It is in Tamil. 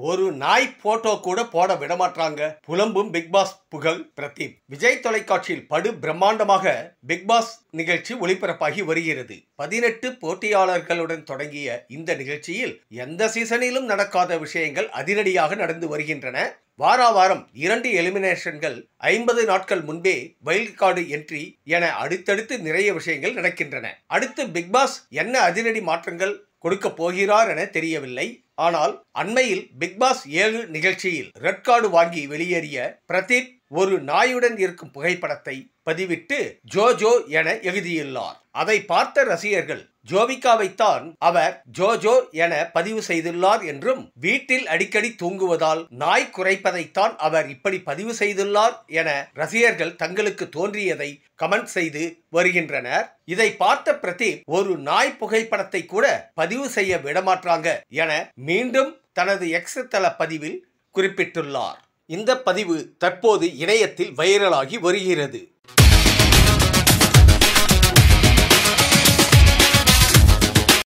ஒரு நாய் போட்டோ கூட போட விடமாட்டாங்க புலம்பும் பிக் பாஸ் புகழ் பிரதீப் விஜய் தொலைக்காட்சியில் படு பிரம்மாண்டமாக பிக் பாஸ் நிகழ்ச்சி ஒளிபரப்பாகி வருகிறது பதினெட்டு போட்டியாளர்களுடன் தொடங்கிய இந்த நிகழ்ச்சியில் எந்த சீசனிலும் நடக்காத விஷயங்கள் அதிரடியாக நடந்து வருகின்றன வாரா வாரம் இரண்டு எலிமினேஷன்கள் ஐம்பது நாட்கள் முன்பே வைல்ட் கார்டு என்ட்ரி என அடுத்தடுத்து நிறைய விஷயங்கள் நடக்கின்றன அடுத்து பிக் பாஸ் என்ன அதிரடி மாற்றங்கள் கொடுக்க போகிறார் என தெரியவில்லை ஆனால் அண்மையில் பிக் பாஸ் ஏழு நிகழ்ச்சியில் ரெட் கார்டு வாங்கி வெளியேறிய பிரதீப் ஒரு நாயுடன் இருக்கும் புகைப்படத்தை பதிவிட்டு ஜோஜோ என எழுதியுள்ளார் அதை பார்த்த ரசிகர்கள் ஜோவிகாவைத்தான் அவர் ஜோஜோ என பதிவு செய்துள்ளார் என்றும் வீட்டில் அடிக்கடி தூங்குவதால் நாய் குறைப்பதைத்தான் அவர் இப்படி பதிவு செய்துள்ளார் என ரசிகர்கள் தங்களுக்கு தோன்றியதை கமெண்ட் செய்து வருகின்றனர் இதை பார்த்த பிரதீப் ஒரு நாய் புகைப்படத்தை கூட பதிவு செய்ய விடமாட்டாங்க என மீண்டும் தனது எக்ஸ் தள பதிவில் குறிப்பிட்டுள்ளார் இந்த பதிவு தற்போது இணையத்தில் வைரலாகி வருகிறது